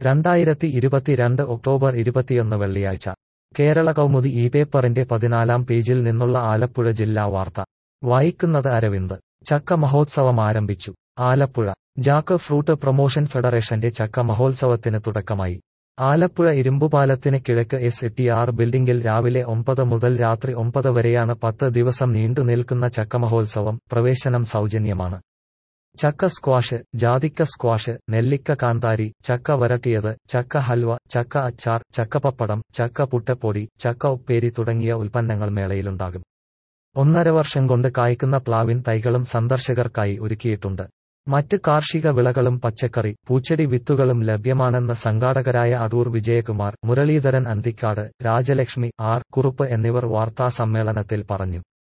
രണ്ടായിരത്തി ഇരുപത്തിരണ്ട് ഒക്ടോബർ ഇരുപത്തിയൊന്ന് വെള്ളിയാഴ്ച കേരള കൗമുദി ഈ പേപ്പറിന്റെ പതിനാലാം പേജിൽ നിന്നുള്ള ആലപ്പുഴ ജില്ലാ വാർത്ത വായിക്കുന്നത് അരവിന്ദ് ചക്ക മഹോത്സവം ആരംഭിച്ചു ആലപ്പുഴ ജാക്ക് ഫ്രൂട്ട് പ്രൊമോഷൻ ഫെഡറേഷന്റെ ചക്ക മഹോത്സവത്തിന് തുടക്കമായി ആലപ്പുഴ ഇരുമ്പുപാലത്തിന് കിഴക്ക് എസ് ടി ആർ ബിൽഡിംഗിൽ രാവിലെ ഒമ്പത് മുതൽ രാത്രി ഒമ്പത് വരെയാണ് പത്ത് ദിവസം നീണ്ടു നിൽക്കുന്ന ചക്ക മഹോത്സവം പ്രവേശനം സൗജന്യമാണ് ചക്ക സ്ക്വാഷ് ജാതിക്ക സ്ക്വാഷ് നെല്ലിക്ക കാന്താരി ചക്ക വരട്ടിയത് ചക്ക ഹൽവ ചക്ക അച്ചാർ ചക്കപ്പപ്പടം ചക്ക പുട്ടപ്പൊടി ചക്ക ഉപ്പേരി തുടങ്ങിയ ഉൽപ്പന്നങ്ങൾ മേളയിലുണ്ടാകും ഒന്നര വർഷം കൊണ്ട് കായ്ക്കുന്ന പ്ലാവിൻ തൈകളും സന്ദർശകർക്കായി ഒരുക്കിയിട്ടുണ്ട് മറ്റ് കാർഷിക വിളകളും പച്ചക്കറി പൂച്ചെടി വിത്തുകളും ലഭ്യമാണെന്ന് സംഘാടകരായ അടൂർ വിജയകുമാർ മുരളീധരൻ അന്തിക്കാട് രാജലക്ഷ്മി ആർ കുറുപ്പ് എന്നിവർ വാർത്താസമ്മേളനത്തിൽ പറഞ്ഞു